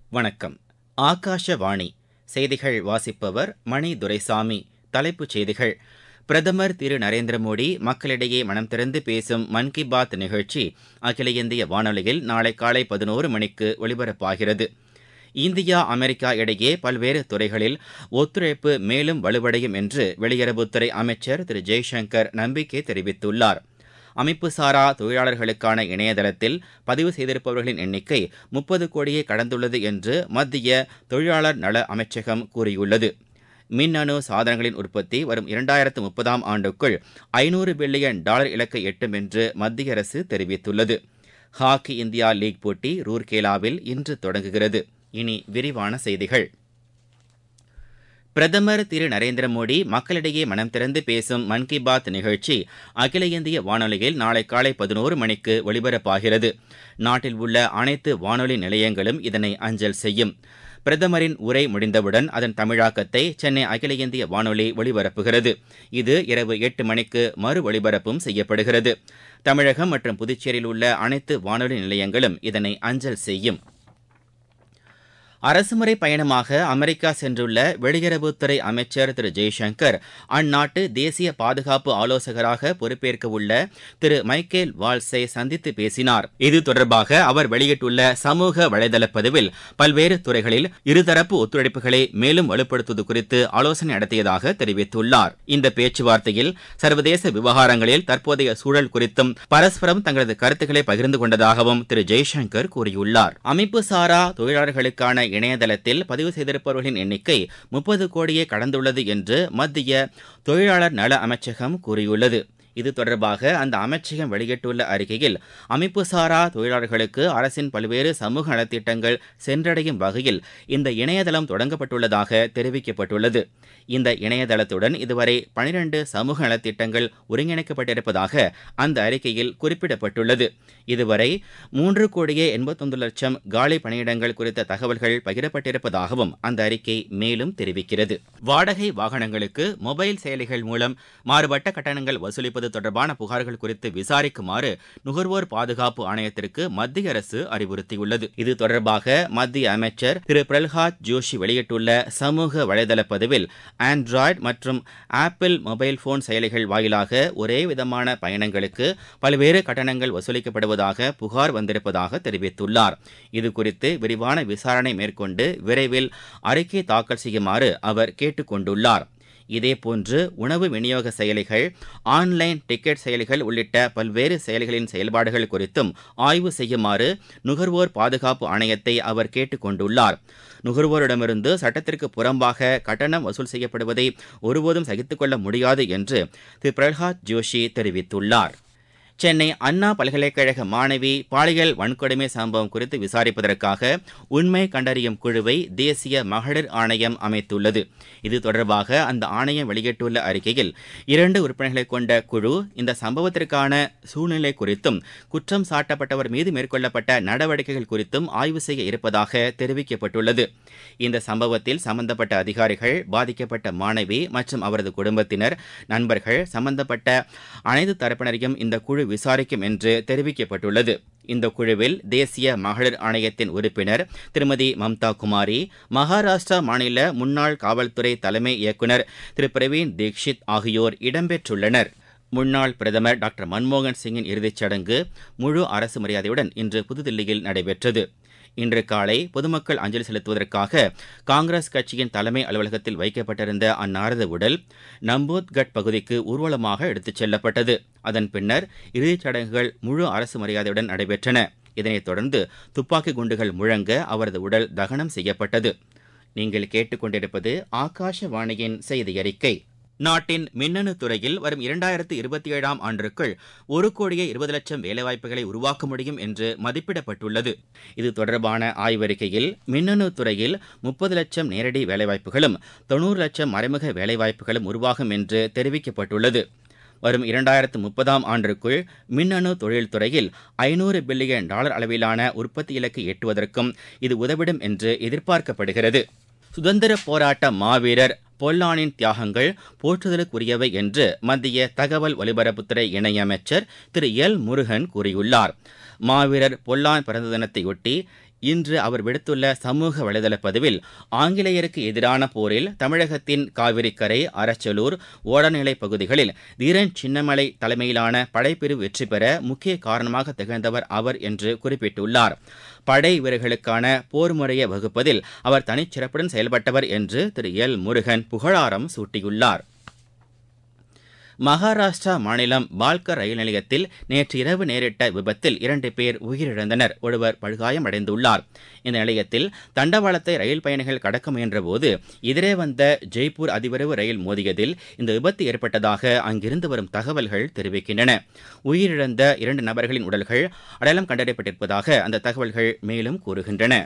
வணக்கம் ஆகாஷவாணி செய்திகள் வாசிப்பவர் மணி துரைசாமி தலைப்புச் செய்திகள் பிரதமர் திரு நரேந்திர மோடி மக்களிடையே மனம் திறந்து பேசும் மன் கி பாத் நிகழ்ச்சி அகில இந்திய வானொலியில் நாளை காலை பதினோரு மணிக்கு ஒலிபரப்பாகிறது இந்தியா அமெரிக்கா இடையே பல்வேறு துறைகளில் ஒத்துழைப்பு மேலும் வலுவடையும் என்று வெளியுறவுத்துறை அமைச்சர் திரு ஜெய்சங்கர் நம்பிக்கை தெரிவித்துள்ளார் அமைப்புசாரா தொழிலாளர்களுக்கான இணையதளத்தில் பதிவு செய்திருப்பவர்களின் எண்ணிக்கை முப்பது கோடியை கடந்துள்ளது என்று மத்திய தொழிலாளர் நல அமைச்சகம் கூறியுள்ளது மின்னணு சாதனங்களின் உற்பத்தி வரும் இரண்டாயிரத்து முப்பதாம் ஆண்டுக்குள் ஐநூறு பில்லியன் டாலர் இலக்கை எட்டும் என்று மத்திய அரசு தெரிவித்துள்ளது ஹாக்கி இந்தியா லீக் போட்டி ரூர்கேலாவில் இன்று தொடங்குகிறது இனி விரிவான செய்திகள் பிரதமர் திரு நரேந்திர மோடி மக்களிடையே மனம் திறந்து பேசும் மன் கி பாத் நிகழ்ச்சி அகில இந்திய வானொலியில் நாளை காலை பதினோரு மணிக்கு ஒலிபரப்பாகிறது நாட்டில் உள்ள அனைத்து வானொலி நிலையங்களும் இதனை அஞ்சல் செய்யும் பிரதமரின் உரை முடிந்தவுடன் அதன் தமிழாக்கத்தை சென்னை அகில இந்திய வானொலி ஒலிபரப்புகிறது இது இரவு எட்டு மணிக்கு மறு ஒலிபரப்பும் செய்யப்படுகிறது தமிழகம் மற்றும் புதுச்சேரியில் உள்ள அனைத்து வானொலி நிலையங்களும் இதனை அஞ்சல் செய்யும் அரசுமுறை பயணமாக அமெரிக்கா சென்றுள்ள வெளியுறவுத்துறை அமைச்சர் திரு ஜெய்சங்கர் அந்நாட்டு தேசிய பாதுகாப்பு ஆலோசகராக பொறுப்பேற்க உள்ள திரு மைக்கேல் வால்ஸை சந்தித்து பேசினார் இது தொடர்பாக அவர் வெளியிட்டுள்ள சமூக வலைதள பதிவில் பல்வேறு துறைகளில் இருதரப்பு ஒத்துழைப்புகளை மேலும் வலுப்படுத்துவது குறித்து ஆலோசனை நடத்தியதாக தெரிவித்துள்ளார் இந்த பேச்சுவார்த்தையில் சர்வதேச விவகாரங்களில் தற்போதைய சூழல் குறித்தும் பரஸ்பரம் தங்களது கருத்துக்களை பகிர்ந்து கொண்டதாகவும் திரு ஜெய்சங்கர் கூறியுள்ளார் அமைப்பு சாரா தொழிலாளர்களுக்கான இணையதளத்தில் பதிவு செய்திருப்பவர்களின் எண்ணிக்கை முப்பது கோடியை கடந்துள்ளது என்று மத்திய தொழிலாளர் நல அமைச்சகம் கூறியுள்ளது இது தொடர்பாக அந்த அமைச்சகம் வெளியிட்டுள்ள அறிக்கையில் அமைப்புசாரா தொழிலாளர்களுக்கு அரசின் பல்வேறு சமூக நலத்திட்டங்கள் சென்றடையும் வகையில் இந்த இணையதளம் தொடங்கப்பட்டுள்ளதாக தெரிவிக்கப்பட்டுள்ளது இந்த இணையதளத்துடன் இதுவரை பனிரண்டு சமூக நலத்திட்டங்கள் ஒருங்கிணைக்கப்பட்டிருப்பதாக அந்த அறிக்கையில் குறிப்பிடப்பட்டுள்ளது இதுவரை மூன்று கோடியே எண்பத்தொன்று லட்சம் காலி பணியிடங்கள் குறித்த தகவல்கள் பகிரப்பட்டிருப்பதாகவும் அந்த அறிக்கை மேலும் தெரிவிக்கிறது வாடகை வாகனங்களுக்கு மொபைல் செயலிகள் மூலம் மாறுபட்ட கட்டணங்கள் வசூலிப்பது செய்வது தொடர்பான புகார்கள் குறித்து விசாரிக்குமாறு நுகர்வோர் பாதுகாப்பு ஆணையத்திற்கு மத்திய அரசு அறிவுறுத்தியுள்ளது இது தொடர்பாக மத்திய அமைச்சர் திரு பிரல்ஹாத் ஜோஷி வெளியிட்டுள்ள சமூக வலைதள பதிவில் ஆண்ட்ராய்டு மற்றும் ஆப்பிள் மொபைல் போன் செயலிகள் வாயிலாக ஒரே விதமான பயணங்களுக்கு பல்வேறு கட்டணங்கள் வசூலிக்கப்படுவதாக புகார் வந்திருப்பதாக தெரிவித்துள்ளார் இதுகுறித்து விரிவான விசாரணை மேற்கொண்டு விரைவில் அறிக்கை தாக்கல் செய்யுமாறு அவர் கேட்டுக் கொண்டுள்ளார் இதேபோன்று உணவு விநியோக செயலிகள் ஆன்லைன் டிக்கெட் செயலிகள் உள்ளிட்ட பல்வேறு செயலிகளின் செயல்பாடுகள் குறித்தும் ஆய்வு செய்யுமாறு நுகர்வோர் பாதுகாப்பு ஆணையத்தை அவர் கேட்டுக் கொண்டுள்ளார் நுகர்வோரிடமிருந்து சட்டத்திற்கு புறம்பாக கட்டணம் வசூல் செய்யப்படுவதை ஒருபோதும் சகித்துக்கொள்ள முடியாது என்று திரு பிரல்ஹாத் ஜோஷி தெரிவித்துள்ளார் சென்னை அண்ணா பல்கலைக்கழக மாணவி பாலியல் வன்கொடுமை சம்பவம் குறித்து விசாரிப்பதற்காக உண்மை கண்டறியும் குழுவை தேசிய மகளிர் ஆணையம் அமைத்துள்ளது இது தொடர்பாக அந்த ஆணையம் வெளியிட்டுள்ள அறிக்கையில் இரண்டு உறுப்பினர்களை கொண்ட குழு இந்த சம்பவத்திற்கான சூழ்நிலை குறித்தும் குற்றம் சாட்டப்பட்டவர் மீது மேற்கொள்ளப்பட்ட நடவடிக்கைகள் குறித்தும் ஆய்வு செய்ய இருப்பதாக தெரிவிக்கப்பட்டுள்ளது இந்த சம்பவத்தில் சம்பந்தப்பட்ட அதிகாரிகள் பாதிக்கப்பட்ட மாணவி மற்றும் அவரது குடும்பத்தினர் நண்பர்கள் சம்பந்தப்பட்ட அனைத்து தரப்பினரையும் இந்த குழு விசாரிக்கும் என்று தெரிவிக்கப்பட்டுள்ளது இந்த குழுவில் தேசிய மகளிர் ஆணையத்தின் உறுப்பினர் திருமதி மம்தா குமாரி மகாராஷ்டிரா மாநில முன்னாள் காவல்துறை தலைமை இயக்குநர் திரு பிரவீன் தீக்ஷித் ஆகியோர் இடம்பெற்றுள்ளனர் முன்னாள் பிரதமர் டாக்டர் மன்மோகன் சிங்கின் இறுதிச் சடங்கு முழு அரசு மரியாதையுடன் இன்று புதுதில்லியில் நடைபெற்றது இன்று காலை பொதுமக்கள் அஞ்சலி செலுத்துவதற்காக காங்கிரஸ் கட்சியின் தலைமை அலுவலகத்தில் வைக்கப்பட்டிருந்த அன்னாரது உடல் நம்போத்கட் பகுதிக்கு ஊர்வலமாக எடுத்துச் செல்லப்பட்டது அதன் பின்னர் இறுதிச் சடங்குகள் முழு அரசு மரியாதையுடன் நடைபெற்றன இதனைத் தொடர்ந்து துப்பாக்கி குண்டுகள் முழங்க அவரது உடல் தகனம் செய்யப்பட்டது நீங்கள் கேட்டுக்கொண்டிருப்பது ஆகாஷவாணியின் செய்தி அறிக்கை நாட்டின் மின்னணு துறையில் வரும் இரண்டாயிரத்து இருபத்தி ஏழாம் ஆண்டிற்குள் ஒரு கோடியே இருபது லட்சம் வேலைவாய்ப்புகளை உருவாக்க முடியும் என்று மதிப்பிடப்பட்டுள்ளது இது தொடர்பான ஆய்வறிக்கையில் மின்னணு துறையில் முப்பது லட்சம் நேரடி வேலைவாய்ப்புகளும் தொண்ணூறு லட்சம் மறைமுக வேலைவாய்ப்புகளும் உருவாகும் என்று தெரிவிக்கப்பட்டுள்ளது வரும் இரண்டாயிரத்து முப்பதாம் ஆண்டிற்குள் மின்னணு தொழில்துறையில் ஐநூறு பில்லியன் டாலர் அளவிலான உற்பத்தி இலக்கை எட்டுவதற்கும் இது உதவிடும் என்று எதிர்பார்க்கப்படுகிறது சுதந்திர போராட்ட மாவீரர் பொல்லானின் தியாகங்கள் போற்றுதலுக்குரியவை என்று மத்திய தகவல் ஒலிபரப்புத்துறை இணையமைச்சர் திரு எல் முருகன் கூறியுள்ளார் மாவீரர் பொல்லான் பிறந்த தினத்தையொட்டி இன்று அவர் விடுத்துள்ள சமூக வலைதள பதிவில் ஆங்கிலேயருக்கு எதிரான போரில் தமிழகத்தின் காவிரிக்கரை அரச்சலூர் ஓடநிலை பகுதிகளில் தீரன் சின்னமலை தலைமையிலான படைப்பிரிவு வெற்றி பெற முக்கிய காரணமாக திகழ்ந்தவர் அவர் என்று குறிப்பிட்டுள்ளார் படை வீரர்களுக்கான போர் முறையை வகுப்பதில் அவர் தனிச்சிறப்புடன் செயல்பட்டவர் என்று திரு எல் முருகன் புகழாரம் சூட்டியுள்ளார் மகாராஷ்டிரா மாநிலம் பால்கர் ரயில் நிலையத்தில் நேற்று இரவு நேரிட்ட விபத்தில் இரண்டு பேர் உயிரிழந்தனர் ஒருவர் படுகாயமடைந்துள்ளார் இந்த நிலையத்தில் தண்டவாளத்தை ரயில் பயணிகள் கடக்க முயன்றபோது எதிரே வந்த ஜெய்ப்பூர் அதிவிரைவு ரயில் மோதியதில் இந்த விபத்து ஏற்பட்டதாக அங்கிருந்து வரும் தகவல்கள் தெரிவிக்கின்றன உயிரிழந்த இரண்டு நபர்களின் உடல்கள் அடையாளம் கண்டறியப்பட்டிருப்பதாக அந்த தகவல்கள் மேலும் கூறுகின்றன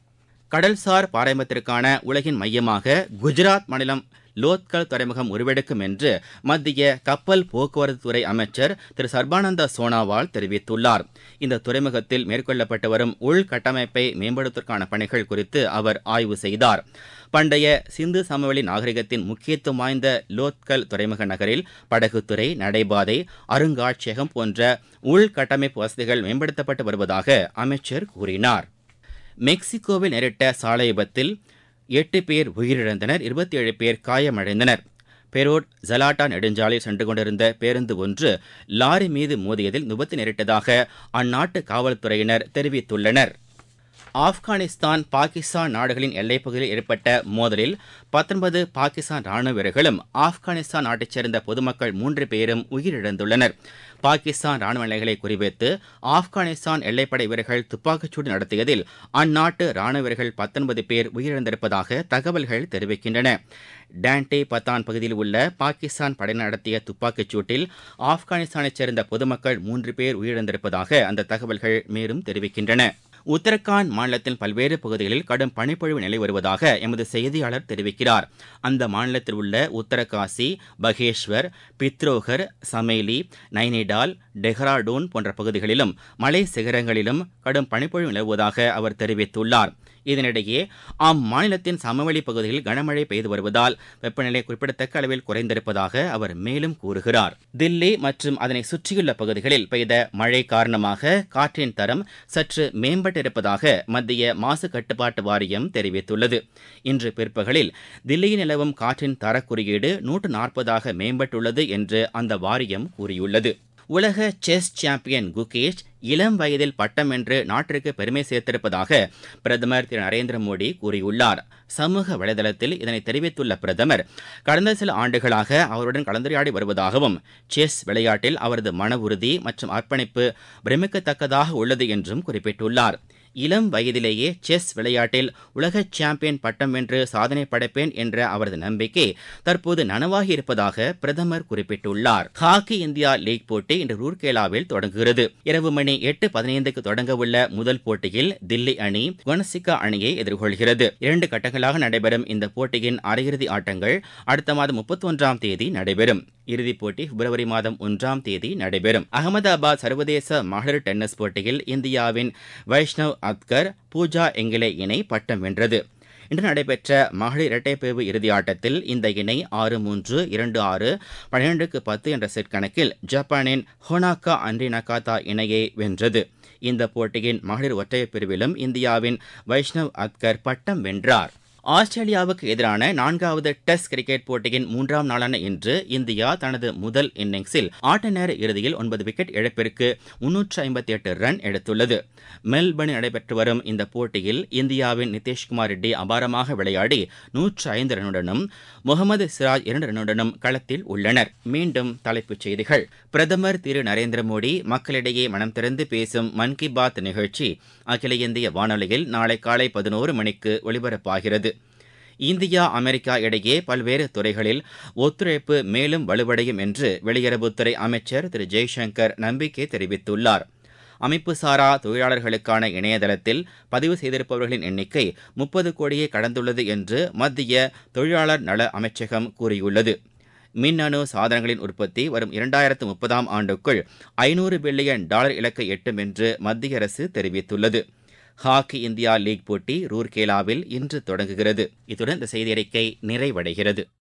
கடல்சார் பாரம்பரியத்திற்கான உலகின் மையமாக குஜராத் மாநிலம் லோத்கல் துறைமுகம் உருவெடுக்கும் என்று மத்திய கப்பல் போக்குவரத்து துறை அமைச்சர் திரு சர்பானந்த சோனாவால் தெரிவித்துள்ளார் இந்த துறைமுகத்தில் மேற்கொள்ளப்பட்டு வரும் உள்கட்டமைப்பை மேம்படுத்துவதற்கான பணிகள் குறித்து அவர் ஆய்வு செய்தார் பண்டைய சிந்து சமவெளி நாகரிகத்தின் முக்கியத்துவம் வாய்ந்த லோத்கல் துறைமுக நகரில் படகுத்துறை நடைபாதை அருங்காட்சியகம் போன்ற உள்கட்டமைப்பு வசதிகள் மேம்படுத்தப்பட்டு வருவதாக அமைச்சர் கூறினார் மெக்சிகோவில் நேரிட்ட சாலை விபத்தில் எட்டு பேர் உயிரிழந்தனர் இருபத்தி ஏழு பேர் காயமடைந்தனர் பெரோட் ஜலாட்டா நெடுஞ்சாலையில் சென்று கொண்டிருந்த பேருந்து ஒன்று லாரி மீது மோதியதில் விபத்து நேரிட்டதாக அந்நாட்டு காவல்துறையினர் தெரிவித்துள்ளனர் ஆப்கானிஸ்தான் பாகிஸ்தான் நாடுகளின் எல்லைப்பகுதியில் ஏற்பட்ட மோதலில் பத்தொன்பது பாகிஸ்தான் ராணுவ வீரர்களும் ஆப்கானிஸ்தான் நாட்டைச் சேர்ந்த பொதுமக்கள் மூன்று பேரும் உயிரிழந்துள்ளனர் பாகிஸ்தான் ராணுவ நிலைகளை குறிவைத்து ஆப்கானிஸ்தான் எல்லைப்படை வீரர்கள் துப்பாக்கிச்சூடு நடத்தியதில் அந்நாட்டு ராணுவ வீரர்கள் பத்தொன்பது பேர் உயிரிழந்திருப்பதாக தகவல்கள் தெரிவிக்கின்றன டான்டே பத்தான் பகுதியில் உள்ள பாகிஸ்தான் படை நடத்திய துப்பாக்கிச் சூட்டில் ஆப்கானிஸ்தானைச் சேர்ந்த பொதுமக்கள் மூன்று பேர் உயிரிழந்திருப்பதாக அந்த தகவல்கள் மேலும் தெரிவிக்கின்றன உத்தரகாண்ட் மாநிலத்தின் பல்வேறு பகுதிகளில் கடும் பனிப்பொழிவு நிலை வருவதாக எமது செய்தியாளர் தெரிவிக்கிறார் அந்த மாநிலத்தில் உள்ள உத்தரகாசி பகேஷ்வர் பித்ரோகர் சமேலி நைனிடால் டெஹ்ராடூன் போன்ற பகுதிகளிலும் மலை சிகரங்களிலும் கடும் பனிப்பொழிவு நிலவுவதாக அவர் தெரிவித்துள்ளார் இதனிடையே அம்மாநிலத்தின் சமவெளி பகுதிகளில் கனமழை பெய்து வருவதால் வெப்பநிலை குறிப்பிடத்தக்க அளவில் குறைந்திருப்பதாக அவர் மேலும் கூறுகிறார் தில்லி மற்றும் அதனை சுற்றியுள்ள பகுதிகளில் பெய்த மழை காரணமாக காற்றின் தரம் சற்று மேம்பட்டிருப்பதாக மத்திய மாசு கட்டுப்பாட்டு வாரியம் தெரிவித்துள்ளது இன்று பிற்பகலில் தில்லியில் நிலவும் காற்றின் தர குறியீடு நூற்று நாற்பதாக மேம்பட்டுள்ளது என்று அந்த வாரியம் கூறியுள்ளது உலக செஸ் சாம்பியன் குகேஷ் இளம் வயதில் பட்டம் வென்று நாட்டிற்கு பெருமை சேர்த்திருப்பதாக பிரதமர் திரு நரேந்திர மோடி கூறியுள்ளார் சமூக வலைதளத்தில் இதனை தெரிவித்துள்ள பிரதமர் கடந்த சில ஆண்டுகளாக அவருடன் கலந்துரையாடி வருவதாகவும் செஸ் விளையாட்டில் அவரது மன உறுதி மற்றும் அர்ப்பணிப்பு பிரமிக்கத்தக்கதாக உள்ளது என்றும் குறிப்பிட்டுள்ளார் இளம் வயதிலேயே செஸ் விளையாட்டில் உலக சாம்பியன் பட்டம் வென்று சாதனை படைப்பேன் என்ற அவரது நம்பிக்கை தற்போது நனவாகி இருப்பதாக பிரதமர் குறிப்பிட்டுள்ளார் ஹாக்கி இந்தியா லீக் போட்டி இன்று ரூர்கேலாவில் தொடங்குகிறது இரவு மணி எட்டு பதினைந்துக்கு தொடங்கவுள்ள முதல் போட்டியில் தில்லி அணி குணசிகா அணியை எதிர்கொள்கிறது இரண்டு கட்டங்களாக நடைபெறும் இந்த போட்டியின் அரையிறுதி ஆட்டங்கள் அடுத்த மாதம் முப்பத்தி ஒன்றாம் தேதி நடைபெறும் இறுதிப் போட்டி பிப்ரவரி மாதம் ஒன்றாம் தேதி நடைபெறும் அகமதாபாத் சர்வதேச மகளிர் டென்னிஸ் போட்டியில் இந்தியாவின் வைஷ்ணவ் அத்கர் பூஜா எங்கிலே இணை பட்டம் வென்றது இன்று நடைபெற்ற மகளிர் இரட்டைப்பிரிவு இறுதி ஆட்டத்தில் இந்த இணை ஆறு மூன்று இரண்டு ஆறு பன்னிரண்டுக்கு பத்து என்ற செட் கணக்கில் ஜப்பானின் ஹோனாக்கா அன்ரி நகாதா இணையை வென்றது இந்த போட்டியின் மகளிர் ஒற்றையர் பிரிவிலும் இந்தியாவின் வைஷ்ணவ் அத்கர் பட்டம் வென்றார் ஆஸ்திரேலியாவுக்கு எதிரான நான்காவது டெஸ்ட் கிரிக்கெட் போட்டியின் மூன்றாம் நாளான இன்று இந்தியா தனது முதல் இன்னிங்ஸில் ஆட்ட நேர இறுதியில் ஒன்பது விக்கெட் இழப்பிற்கு முன்னூற்று ஐம்பத்தி எட்டு ரன் எடுத்துள்ளது மெல்பர்னில் நடைபெற்று வரும் இந்த போட்டியில் இந்தியாவின் நிதிஷ்குமார் ரெட்டி அபாரமாக விளையாடி நூற்று ஐந்து ரன்னுடனும் முகமது சிராஜ் இரண்டு ரன்னுடனும் களத்தில் உள்ளனர் மீண்டும் தலைப்புச் செய்திகள் பிரதமர் திரு நரேந்திர மோடி மக்களிடையே மனம் திறந்து பேசும் மன் கி பாத் நிகழ்ச்சி அகில இந்திய வானொலியில் நாளை காலை பதினோரு மணிக்கு ஒலிபரப்பாகிறது இந்தியா அமெரிக்கா இடையே பல்வேறு துறைகளில் ஒத்துழைப்பு மேலும் வலுவடையும் என்று வெளியுறவுத்துறை அமைச்சர் திரு ஜெய்சங்கர் நம்பிக்கை தெரிவித்துள்ளார் அமைப்புசாரா தொழிலாளர்களுக்கான இணையதளத்தில் பதிவு செய்திருப்பவர்களின் எண்ணிக்கை முப்பது கோடியை கடந்துள்ளது என்று மத்திய தொழிலாளர் நல அமைச்சகம் கூறியுள்ளது மின்னணு சாதனங்களின் உற்பத்தி வரும் இரண்டாயிரத்து முப்பதாம் ஆண்டுக்குள் ஐநூறு பில்லியன் டாலர் இலக்கை எட்டும் என்று மத்திய அரசு தெரிவித்துள்ளது ஹாக்கி இந்தியா லீக் போட்டி ரூர்கேலாவில் இன்று தொடங்குகிறது இத்துடன் இந்த செய்தி அறிக்கை நிறைவடைகிறது